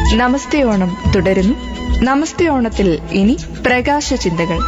നമസ്തേ ഓണം തുടരുന്നു നമസ്തേ ഓണത്തിൽ ഇനി പ്രകാശ ചിന്തകൾ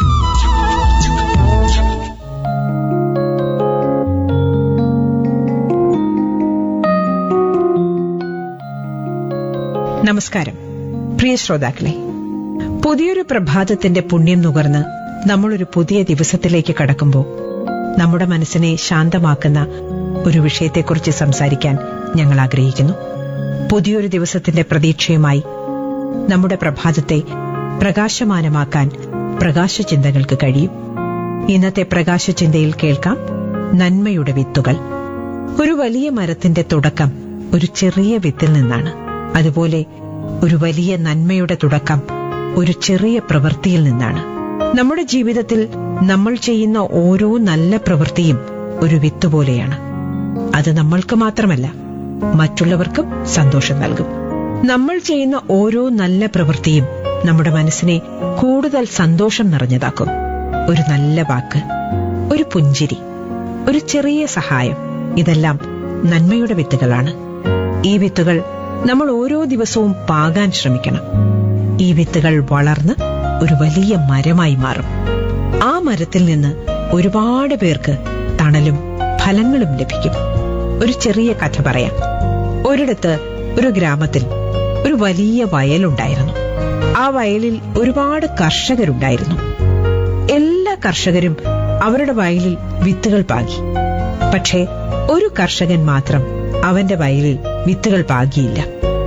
നമസ്കാരം പ്രിയ ശ്രോതാക്കളെ പുതിയൊരു പ്രഭാതത്തിന്റെ പുണ്യം നുകർന്ന് നമ്മളൊരു പുതിയ ദിവസത്തിലേക്ക് കടക്കുമ്പോൾ നമ്മുടെ മനസ്സിനെ ശാന്തമാക്കുന്ന ഒരു വിഷയത്തെക്കുറിച്ച് സംസാരിക്കാൻ ഞങ്ങൾ ആഗ്രഹിക്കുന്നു പുതിയൊരു ദിവസത്തിന്റെ പ്രതീക്ഷയുമായി നമ്മുടെ പ്രഭാതത്തെ പ്രകാശമാനമാക്കാൻ പ്രകാശ ചിന്തകൾക്ക് കഴിയും ഇന്നത്തെ പ്രകാശ ചിന്തയിൽ കേൾക്കാം നന്മയുടെ വിത്തുകൾ ഒരു വലിയ മരത്തിന്റെ തുടക്കം ഒരു ചെറിയ വിത്തിൽ നിന്നാണ് അതുപോലെ ഒരു വലിയ നന്മയുടെ തുടക്കം ഒരു ചെറിയ പ്രവൃത്തിയിൽ നിന്നാണ് നമ്മുടെ ജീവിതത്തിൽ നമ്മൾ ചെയ്യുന്ന ഓരോ നല്ല പ്രവൃത്തിയും ഒരു വിത്ത് പോലെയാണ് അത് നമ്മൾക്ക് മാത്രമല്ല മറ്റുള്ളവർക്കും സന്തോഷം നൽകും നമ്മൾ ചെയ്യുന്ന ഓരോ നല്ല പ്രവൃത്തിയും നമ്മുടെ മനസ്സിനെ കൂടുതൽ സന്തോഷം നിറഞ്ഞതാക്കും ഒരു നല്ല വാക്ക് ഒരു പുഞ്ചിരി ഒരു ചെറിയ സഹായം ഇതെല്ലാം നന്മയുടെ വിത്തുകളാണ് ഈ വിത്തുകൾ നമ്മൾ ഓരോ ദിവസവും പാകാൻ ശ്രമിക്കണം ഈ വിത്തുകൾ വളർന്ന് ഒരു വലിയ മരമായി മാറും ആ മരത്തിൽ നിന്ന് ഒരുപാട് പേർക്ക് തണലും ഫലങ്ങളും ലഭിക്കും ഒരു ചെറിയ കഥ പറയാം ഒരിടത്ത് ഒരു ഗ്രാമത്തിൽ ഒരു വലിയ വയലുണ്ടായിരുന്നു ആ വയലിൽ ഒരുപാട് കർഷകരുണ്ടായിരുന്നു എല്ലാ കർഷകരും അവരുടെ വയലിൽ വിത്തുകൾ പാകി പക്ഷേ ഒരു കർഷകൻ മാത്രം അവന്റെ വയലിൽ വിത്തുകൾ പാകിയില്ല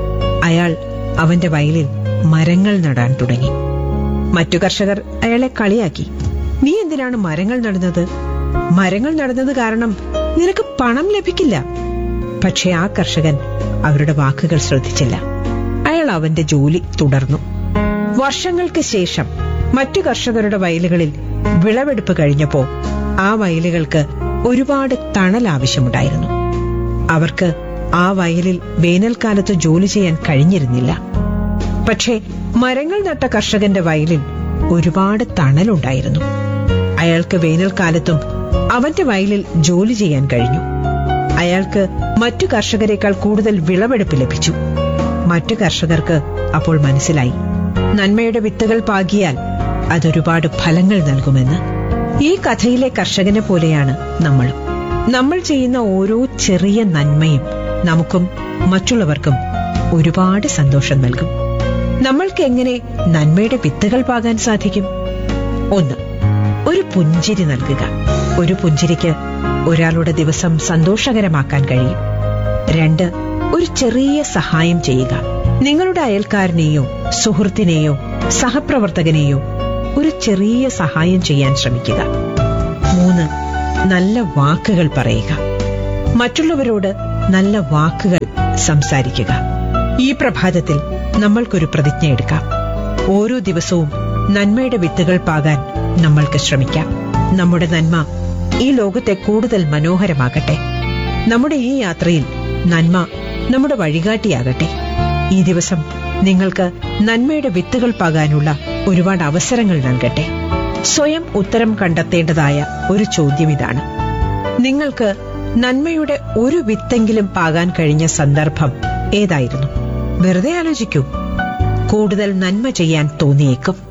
അയാൾ അവന്റെ വയലിൽ മരങ്ങൾ നടാൻ തുടങ്ങി മറ്റു കർഷകർ അയാളെ കളിയാക്കി നീ എന്തിനാണ് മരങ്ങൾ നടുന്നത് മരങ്ങൾ നടുന്നത് കാരണം നിനക്ക് പണം ലഭിക്കില്ല പക്ഷെ ആ കർഷകൻ അവരുടെ വാക്കുകൾ ശ്രദ്ധിച്ചില്ല അയാൾ അവന്റെ ജോലി തുടർന്നു വർഷങ്ങൾക്ക് ശേഷം മറ്റു കർഷകരുടെ വയലുകളിൽ വിളവെടുപ്പ് കഴിഞ്ഞപ്പോ ആ വയലുകൾക്ക് ഒരുപാട് തണൽ ആവശ്യമുണ്ടായിരുന്നു അവർക്ക് ആ വയലിൽ വേനൽക്കാലത്ത് ജോലി ചെയ്യാൻ കഴിഞ്ഞിരുന്നില്ല പക്ഷേ മരങ്ങൾ നട്ട കർഷകന്റെ വയലിൽ ഒരുപാട് തണലുണ്ടായിരുന്നു അയാൾക്ക് വേനൽക്കാലത്തും അവന്റെ വയലിൽ ജോലി ചെയ്യാൻ കഴിഞ്ഞു അയാൾക്ക് മറ്റു കർഷകരെക്കാൾ കൂടുതൽ വിളവെടുപ്പ് ലഭിച്ചു മറ്റു കർഷകർക്ക് അപ്പോൾ മനസ്സിലായി നന്മയുടെ വിത്തുകൾ പാകിയാൽ അതൊരുപാട് ഫലങ്ങൾ നൽകുമെന്ന് ഈ കഥയിലെ കർഷകനെ പോലെയാണ് നമ്മളും നമ്മൾ ചെയ്യുന്ന ഓരോ ചെറിയ നന്മയും നമുക്കും മറ്റുള്ളവർക്കും ഒരുപാട് സന്തോഷം നൽകും നമ്മൾക്ക് എങ്ങനെ നന്മയുടെ വിത്തുകൾ പാകാൻ സാധിക്കും ഒന്ന് ഒരു പുഞ്ചിരി നൽകുക ഒരു പുഞ്ചിരിക്ക് ഒരാളുടെ ദിവസം സന്തോഷകരമാക്കാൻ കഴിയും രണ്ട് ഒരു ചെറിയ സഹായം ചെയ്യുക നിങ്ങളുടെ അയൽക്കാരനെയോ സുഹൃത്തിനെയോ സഹപ്രവർത്തകനെയോ ഒരു ചെറിയ സഹായം ചെയ്യാൻ ശ്രമിക്കുക മൂന്ന് നല്ല വാക്കുകൾ പറയുക മറ്റുള്ളവരോട് നല്ല വാക്കുകൾ സംസാരിക്കുക ഈ പ്രഭാതത്തിൽ നമ്മൾക്കൊരു പ്രതിജ്ഞ എടുക്കാം ഓരോ ദിവസവും നന്മയുടെ വിത്തുകൾ പാകാൻ നമ്മൾക്ക് ശ്രമിക്കാം നമ്മുടെ നന്മ ഈ ലോകത്തെ കൂടുതൽ മനോഹരമാകട്ടെ നമ്മുടെ ഈ യാത്രയിൽ നന്മ നമ്മുടെ വഴികാട്ടിയാകട്ടെ ഈ ദിവസം നിങ്ങൾക്ക് നന്മയുടെ വിത്തുകൾ പാകാനുള്ള ഒരുപാട് അവസരങ്ങൾ നൽകട്ടെ സ്വയം ഉത്തരം കണ്ടെത്തേണ്ടതായ ഒരു ചോദ്യം ഇതാണ് നിങ്ങൾക്ക് നന്മയുടെ ഒരു വിത്തെങ്കിലും പാകാൻ കഴിഞ്ഞ സന്ദർഭം ഏതായിരുന്നു വെറുതെ ആലോചിക്കൂ കൂടുതൽ നന്മ ചെയ്യാൻ തോന്നിയേക്കും